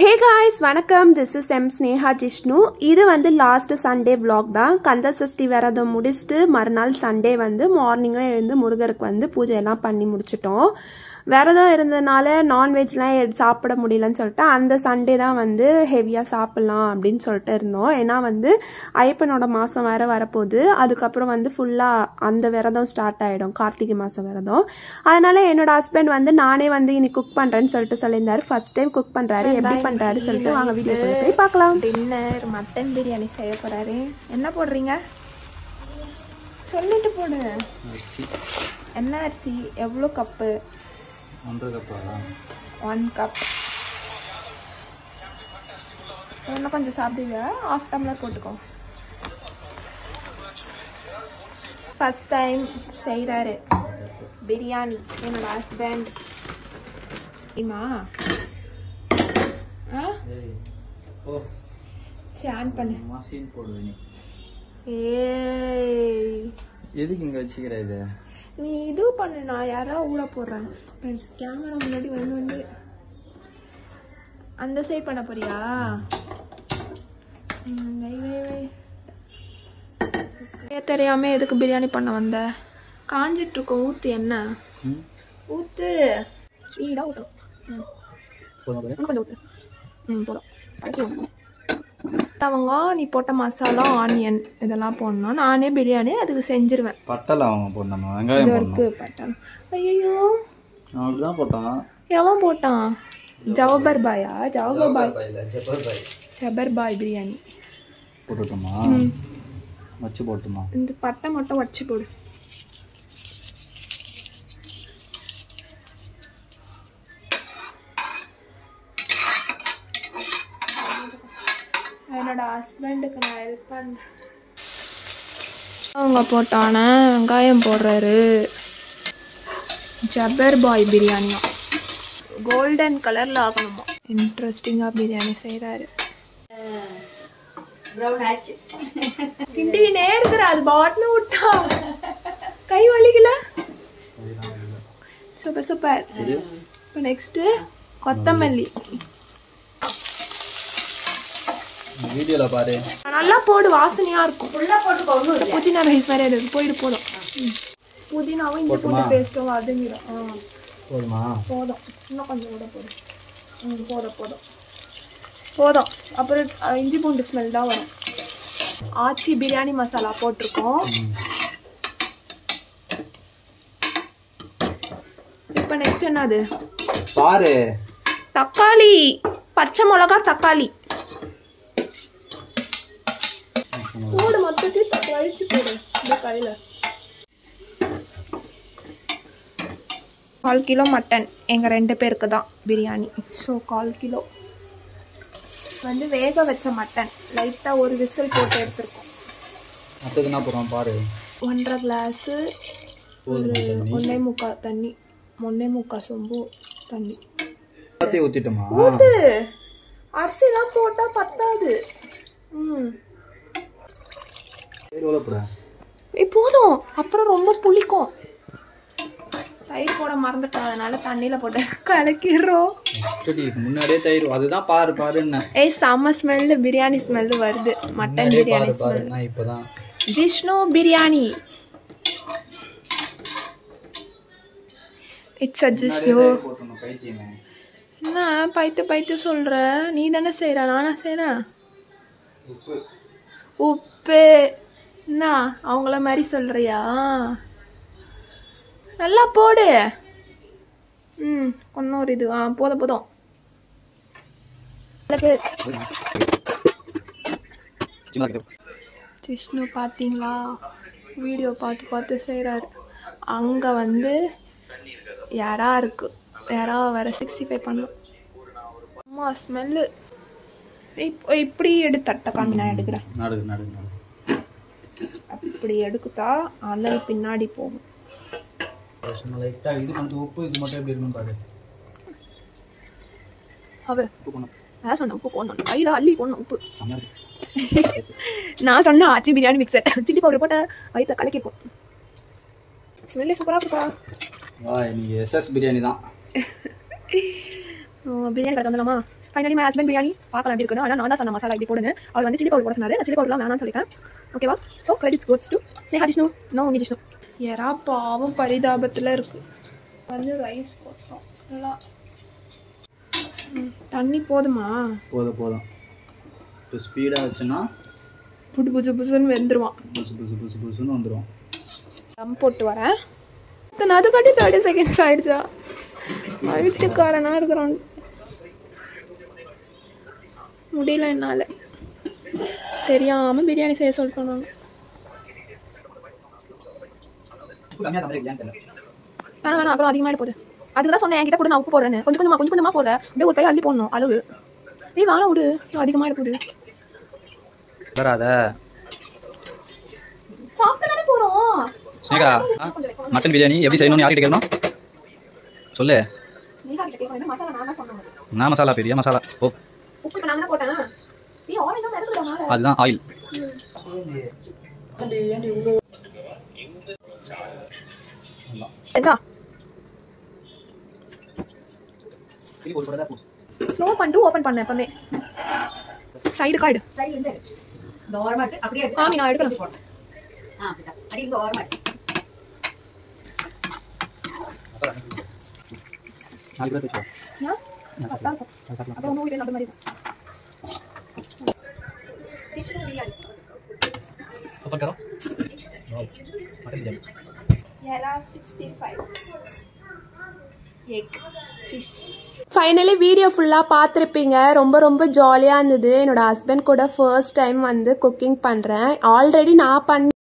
ஹே guys வணக்கம் this is M Sneha Jishnu இது வந்து லாஸ்ட் சண்டே vlog தான் கந்த சஷ்டி விரதம் முடிச்சுட்டு மறுநாள் சண்டே வந்து மார்னிங்காக எழுந்து முருகருக்கு வந்து பூஜை எல்லாம் பண்ணி முடிச்சிட்டோம் விரதம் இருந்ததுனால நான்வெஜ்லாம் எடு சாப்பிட முடியலன்னு சொல்லிட்டு அந்த சண்டே தான் வந்து ஹெவியாக சாப்பிட்லாம் அப்படின்னு சொல்லிட்டு இருந்தோம் ஏன்னா வந்து ஐயப்பனோட மாதம் வேற வரப்போகுது அதுக்கப்புறம் வந்து ஃபுல்லாக அந்த விரதம் ஸ்டார்ட் ஆகிடும் கார்த்திகை மாதம் விரதம் அதனால என்னோட ஹஸ்பண்ட் வந்து நானே வந்து இன்னைக்கு குக் பண்ணுறேன்னு சொல்லிட்டு சொல்லியிருந்தாரு ஃபர்ஸ்ட் டைம் குக் பண்ணுறாரு எப்படி பண்ணுறாரு சொல்லிட்டு வாங்க வீடியோ போய் பார்க்கலாம் டின்னர் மட்டன் பிரியாணி செய்ய போறாரு என்ன போடுறீங்க சொல்லிட்டு போடு என்ன அரிசி எவ்வளோ கப்பு ஒன்றரை கப்பா ஒன் கப் இன்னும் கொஞ்சம் சாப்பிடுங்க ஆஃப் டம்ளர் போட்டுக்கோ ஃபஸ்ட் டைம் செய்கிறாரு பிரியாணி என்னோட ஹஸ்பண்ட் தெரியுமா ஆ ஓ சரி ஆன் பண்ணு மாசின்னு போடுவேன் நீ ஏய் எதுக்கு இங்கே வச்சுக்கிற இது நீ இது பண்ணு நான் யாரோ ஊட போடுறேன் கேமரா முன்னாடி வந்து வந்து அந்த சைட் பண்ண போறியா ம், வை, வை, வை. ஏ, தெரியாம எதுக்கு பிரியாணி பண்ண வந்த காஞ்சிட்டு இருக்கோம் ஊத்து என்ன ம் ஊத்து ஸ்வீடா ஊத்தணும் ம் போதும் இன்னும் கொஞ்சம் ஊத்து ம் போதும் கலக்கி ஊத்து. லவங்கம் நீ போட்ட மசாலா ஆனியன் இதெல்லாம் போடணும் நானே பிரியாணி அதுக்கு செஞ்சிருவேன் பட்டலை அவங்க போடணும் இது வெங்காயம் போடணும் இருக்கு பட்டன் ஐயோ நான் அப்படிதான் போட்டான் எவன் போட்டான் ஜவபர் பாயா ஜவபர் பாய் ஜபர் பாய் பிரியாணி போட்டுட்டோமா வச்சு போட்டுமா இந்த பட்டை மட்டும் வச்சு போடு என்னோட ஹஸ்பண்டுக்கு நான் ஹெல்ப் பண்ணேன் அவங்க போட்டானே வெங்காயம் போடுறாரு ஜபர் பாய் பிரியாணியா கோல்டன் கலர்ல ஆகணுமா இன்ட்ரெஸ்டிங்காக பிரியாணி செய்கிறாரு கிண்டினே இருக்கிற அது பாட்னு விட்டா கை வலிக்கல சூப்பர் சூப்பர் இப்போ நெக்ஸ்ட்டு கொத்தமல்லி வீடியோவில் பாரு நல்லா போடு வாசனையா இருக்கும் புதினா ரைஸ் மாதிரி இருக்கு போயிடு போதும் ம். புதினாவும் இஞ்சி பூண்டு பேஸ்ட்டும் வதங்கிடும் ஆ போதுமா போதும் இன்னும் கொஞ்சம் கூட போதும் ம் போதும் போதும் போதும் அப்புறம் அஹ், இஞ்சி பூண்டு ஸ்மெல் தான் வரும் ஆச்சி பிரியாணி மசாலா போட்டிருக்கோம் இப்போ நெக்ஸ்ட் என்னது பாரு தக்காளி பச்சை மிளகா தக்காளி போடு மொத்தத்தையும் த- வழிச்சு போடு இந்த கையில் கால் கிலோ மட்டன் எங்கள் ரெண்டு பேருக்கு தான் பிரியாணி ஸோ கால் கிலோ வந்து வேக வச்ச மட்டன் லைட்டாக ஒரு விசில் போட்டு எடுத்துருக்கோம் மற்றது என்ன போடுறோம் பாரு ஒன்றரை கிளாஸு ஒரு ஒன்றே முக்கால் தண்ணி ஒன்றே முக்கால் சொம்பு தண்ணி எல்லாத்தையும் ஊற்றிட்டோமா ஊத்து அரிசிலாம் போட்டால் பத்தாது ம் சரி எவ்வளோ போடுறேன் ஏய், போதும் அப்புறம் ரொம்ப புளிக்கும் தயிர் போட மறந்துட்டோம் அதனால தண்ணியில போட்டு கலக்கிடுறோம் ஆக்சுவலி இதுக்கு முன்னாடியே தயிர் அதுதான் பாரு பாருன்னு ஏய் செம்ம ஸ்மெல்லு பிரியாணி ஸ்மெல்லு வருது மட்டன் முன்னாடியே பிரியாணி பாரு பாரு ஸ்மெல் நான் இப்போதான் ஜிஷ்ணு பிரியாணி இட்ஸ் அ ஜிஷ்ணு போட்டணும் பைத்தியமே என்ன பைத்து பைத்து சொல்ற நீ தானே செய்ற நானா செய்றேன் உப்பு உப்பு என்ன அவங்கள மாதிரி சொல்றியா நல்லா போடு ம் இன்னொரு இது ஆ போதும் போதும் ஜிஷ்ணு பார்த்தீங்களா வீடியோ பார்த்து பார்த்து செய்கிறாரு அங்கே வந்து யாரா இருக்கு யாரா வேற சிக்ஸ்டி ஃபைவ் பண்ணலாம் அம்மா ஸ்மெல்லு இப்போ இப்படி எடுத்து தட்டக்காமி நான் எடுக்கிறேன் நடுகு நடுகு நடுகு அப்படி எடுக்குதா அனல் பின்னாடி போகும் சும்மா லைட்டாக இது பண்ணிட்டு உப்பு இது மட்டும் எப்படி இருக்குன்னு பாரு அவ உப்பு பண்ணணும் நான் சொன்னேன் உப்பு போடணும் கையில் அள்ளி போடணும் உப்பு செம்ம இருக்கு நான் சொன்னேன் Aachi biryani mixer chilli powder போட்ட வயிற்ற கலக்கிப்போம் ஸ்மெல்லே சூப்பராக இருக்குப்பா வா இன்னைக்கு எஸ்எஸ் பிரியாணி தான் பிரியாணி கடை வந்துடலாமா ஃபைனலி மை ஹஸ்பண்ட் பிரியாணி பார்க்கலாம் எப்படி இருக்குன்னு ஆனால் நான் தான் சொன்ன மசாலா இப்படி போடுங்க அவர் வந்து சில்லி பவுடர் போட சொன்னாரு நான் சில்லி பவுடர்லாம் வேணாம்னு சொல்லிட்டேன் ஓகேவா so credits goes to Sneha Jishnu no உனி ஜிஷ்ணு எறா பாவம் பரிதாபத்தில் இருக்கு வந்து ரைஸ் போட்டோம் நல்லா ம், தண்ணி போதுமா போதும் போதும் இப்போ ஸ்பீடாக வச்சுன்னா புது புது புதுன்னு வெந்துருவான் புதுசு புதுசு புதுசு புதுசுன்னு வந்துடும் தம் போட்டு வரேன் இத்தனை அது காட்டி தேர்ட்டி செகண்ட்ஸ் ஆயிடுச்சா அழுத்துக்காரனா இருக்கிறோம் முடியல என்னால் தெரியாமல் பிரியாணி செய்ய சொல்லிட்டோம் நான் கம்மியாக தான் தெரியல வேணாம் வேணாம் அப்புறம் அதிகமாக போகுது அதுக்கு தான் சொன்னேன் என்கிட்ட கூட நான் உப்பு போடுறேன்னு கொஞ்சம் கொஞ்சமாக கொஞ்சம் கொஞ்சமாக போடுறேன் அப்படியே ஒரு கை அள்ளி போடணும் அளவு நீ வேணாம் விடு அதிகமாக போகுது வராத சாப்பிட்டு தானே போகிறோம் ஸ்னேகா மட்டன் பிரியாணி எப்படி செய்யணும்னு யார்கிட்ட கேட்கணும் சொல்லு மசாலா நான் தான் சொன்னேன் நான் மசாலா பெரிய மசாலா ஓ உப்பு இப்போ நான் போட்டேன் நீ ஆரஞ்சாக இறக்குறதுனால அதுதான் ஆயில் எதா ஸ்லோ பண்ணிட்டு ஓப்பன் பண்ணேன் எப்பவுமே சைடு காய்டு காமி நான் எடுக்கிறேன் நாளைக்கு கூட பேசுவோம் ஏன்? கரெக்டா இருக்கும். அப்புறம் நோய் வேணும் அந்த மாதிரி இருக்கும். சிஷ்ணு பிரியாணி. ओपन करो मटन बिरयानी எறா 65. எக் ஃபிஷ் ஃபைனலி வீடியோ ஃபுல்லாக பார்த்துருப்பீங்க ரொம்ப ரொம்ப ஜாலியாக இருந்தது என்னோட ஹஸ்பண்ட் கூட ஃபர்ஸ்ட் டைம் வந்து குக்கிங் பண்ணுறேன் ஆல்ரெடி நான் பண்ணி